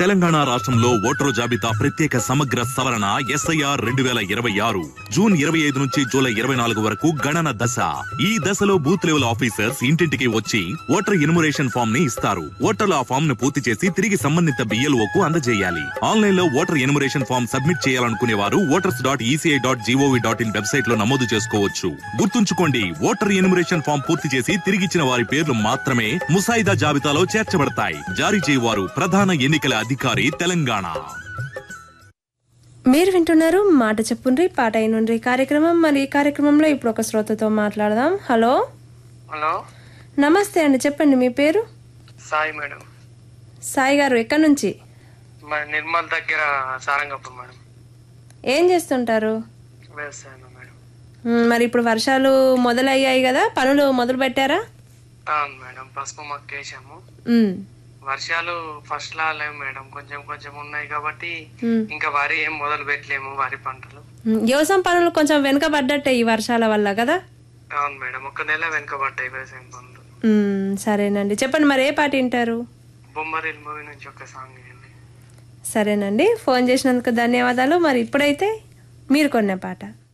తెలంగాణ రాష్ట్రంలో ఓటరు జాబితా ప్రత్యేక సమగ్ర సవరణ ఎస్ఐఆర్ రెండు వేల ఇరవై ఆరు జూన్ ఇరవై ఐదు నుంచి జూలై ఇరవై నాలుగు వరకు గణన దశ ఈ దశలో బూత్ లెవెల్ ఆఫీసర్స్ ఇంటింటికి వచ్చి ఓటర్ ఇన్మురేషన్ ఫామ్ ని ఇస్తారు ఓటర్లు ఆ ఫామ్ ను పూర్తి చేసి తిరిగి సంబంధిత బిఎల్ఓ కు అందజేయాలి ఆన్లైన్ లో ఓటర్ ఇన్మురేషన్ ఫామ్ సబ్మిట్ చేయాలనుకునే వారు voters dot ECI dot GOV dot in website లో నమోదు చేసుకోవచ్చు గుర్తుంచుకోండి ఓటర్ ఇన్మురేషన్ ఫామ్ పూర్తి చేసి తిరిగిచ్చిన వారి పేర్లు మాత్రమే ముసాయిదా జాబితాలో చేర్చబడతాయి జారీ చేయవారు ప్రధాన ఎన్నికల అధికారి తెలంగాణ మీరు వింటున్నారు మాట చెప్పుండ్రి పాట అయినుండ్రి కార్యక్రమం మరి ఈ కార్యక్రమంలో ఇప్పుడు ఒక శ్రోతతో మాట్లాడదాం హలో హలో నమస్తే అండి చెప్పండి మీ పేరు సాయి మేడం సాయి గారు ఎక్కడి నుంచి మా నిర్మల్ దగ్గర సారంగప్ప మేడం ఏం చేస్తుంటారు వ్యవసాయం మేడం మ్, మరి ఇప్పుడు వర్షాలు మొదలయ్యాయి కదా పనులు మొదలు పెట్టారా అవును మేడం పసుపు మొక్క వేసాము మ్, వర్షాలు ఫస్ట్ లా లేవు మేడం కొంచెం కొంచెం ఉన్నాయి కాబట్టి మ్, ఇంకా వరి ఏం మొదలు పెట్టలేము వరి పంటలు మ్. వ్యవసాయం పనులు కొంచెం వెనుకబడ్డట్టే ఈ వర్షాల వల్ల కదా అవును మేడం ఒక నెల వెనుకబడ్డాయి వ్యవసాయం పనులు మ్, సరేనండి చెప్పండి మరి ఏ పాట వింటారు బొమ్మరిల్ మూవీ నుంచి ఒక సాంగ్ వేయండి సరేనండి ఫోన్ చేసినందుకు ధన్యవాదాలు మరి ఇప్పుడైతే మీరు కొన్న పాట